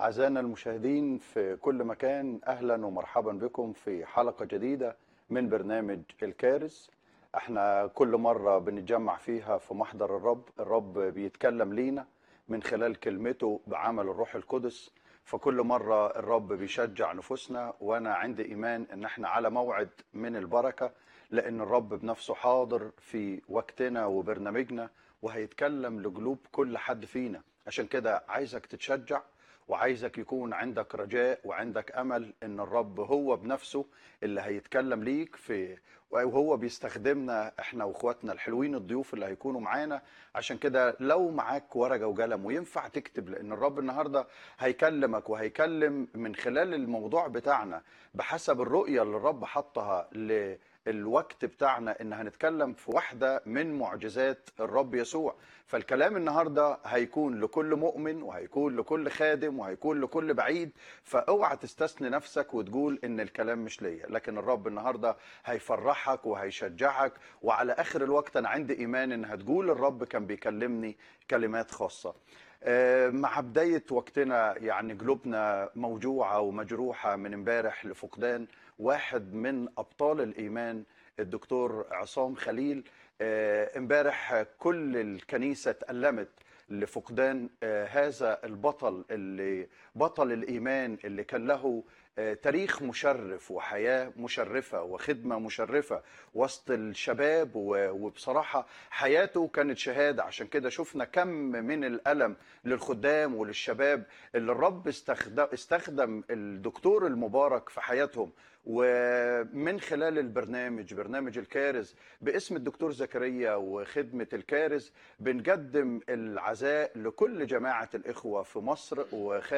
أعزائنا المشاهدين في كل مكان أهلا ومرحبا بكم في حلقة جديدة من برنامج الكارث احنا كل مرة بنتجمع فيها في محضر الرب الرب بيتكلم لينا من خلال كلمته بعمل الروح القدس فكل مرة الرب بيشجع نفوسنا وأنا عندي إيمان إن احنا على موعد من البركة لأن الرب بنفسه حاضر في وقتنا وبرنامجنا وهيتكلم لقلوب كل حد فينا عشان كده عايزك تتشجع وعايزك يكون عندك رجاء وعندك امل ان الرب هو بنفسه اللي هيتكلم ليك في وهو بيستخدمنا احنا واخواتنا الحلوين الضيوف اللي هيكونوا معانا عشان كده لو معاك ورقه وقلم وينفع تكتب لان الرب النهارده هيكلمك وهيكلم من خلال الموضوع بتاعنا بحسب الرؤيه اللي الرب حطها ل الوقت بتاعنا ان هنتكلم في واحده من معجزات الرب يسوع فالكلام النهارده هيكون لكل مؤمن وهيكون لكل خادم وهيكون لكل بعيد فاوعى تستثني نفسك وتقول ان الكلام مش ليا لكن الرب النهارده هيفرحك وهيشجعك وعلى اخر الوقت انا عندي ايمان ان هتقول الرب كان بيكلمني كلمات خاصه آه، مع بداية وقتنا يعني قلوبنا موجوعة ومجروحة من امبارح لفقدان واحد من أبطال الإيمان الدكتور عصام خليل آه، امبارح كل الكنيسة تألمت لفقدان آه، هذا البطل اللي بطل الإيمان اللي كان له آه، تاريخ مشرف وحياة مشرفة وخدمة مشرفة وسط الشباب و- وبصراحة حياته كانت شهادة عشان كده شفنا كم من الألم للخدام وللشباب اللي الرب استخدم, استخدم الدكتور المبارك في حياتهم ومن خلال البرنامج برنامج الكارز باسم الدكتور زكريا وخدمة الكارز بنقدم العزاء لكل جماعة الإخوة في مصر وخارج